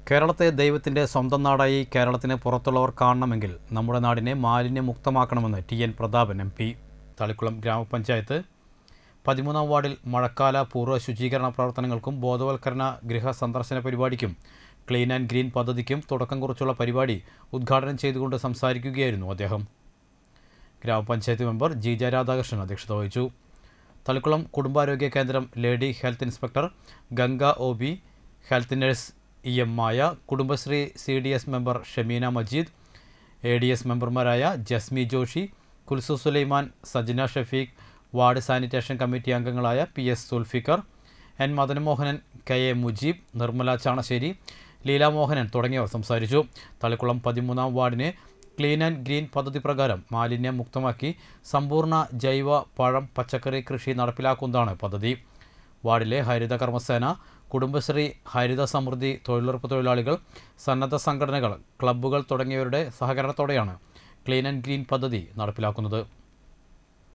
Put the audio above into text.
കേരളത്തെ ദൈവത്തിൻ്റെ സ്വന്തം നാടായി കേരളത്തിന് പുറത്തുള്ളവർ കാണണമെങ്കിൽ നമ്മുടെ നാടിനെ മാലിന്യമുക്തമാക്കണമെന്ന് T N Prathapan M P Thalikkulam ഗ്രാമപഞ്ചായത്ത് പതിമൂന്നാം വാർഡിൽ മഴക്കാല പൂർവ്വ ശുചീകരണ പ്രവർത്തനങ്ങൾക്കും ബോധവൽക്കരണ ഗൃഹ സന്ദർശന പരിപാടിക്കും ക്ലീൻ ആൻഡ് ഗ്രീൻ പദ്ധതിക്കും തുടക്കം കുറിച്ചുള്ള പരിപാടി ഉദ്ഘാടനം ചെയ്തുകൊണ്ട് സംസാരിക്കുകയായിരുന്നു അദ്ദേഹം ഗ്രാമപഞ്ചായത്ത് മെമ്പർ ജി ജെ രാധാകൃഷ്ണൻ അധ്യക്ഷത വഹിച്ചു തളിക്കുളം കുടുംബാരോഗ്യ കേന്ദ്രം lady health inspector Ganga O B health nurse E M Maya Kudumbashree C D S member Shameena Majeed A D S മെമ്പർമാരായ Jasmi Joshi Kulsu Sulaiman Sajna Shafeeq ward sanitation committee അംഗങ്ങളായ P S Sulfikar N Madanamohanan K A Mujeeb Nirmala Chanassery Leela Mohanan തുടങ്ങിയവർ സംസാരിച്ചു തളിക്കുളം പതിമൂന്നാം വാർഡിനെ ക്ലീൻ ആൻഡ് ഗ്രീൻ പദ്ധതി പ്രകാരം മാലിന്യം മുക്തമാക്കി സമ്പൂർണ്ണ ജൈവ പഴം പച്ചക്കറി കൃഷി നടപ്പിലാക്കുന്നതാണ് പദ്ധതി വാർഡിലെ ഹരിത കർമ്മസേന കുടുംബശ്രീ ഹരിത സമൃദ്ധി തൊഴിലുറപ്പ് തൊഴിലാളികൾ സന്നദ്ധ സംഘടനകൾ ക്ലബ്ബുകൾ തുടങ്ങിയവരുടെ സഹകരണത്തോടെയാണ് ക്ലീൻ ആൻഡ് ഗ്രീൻ പദ്ധതി നടപ്പിലാക്കുന്നത്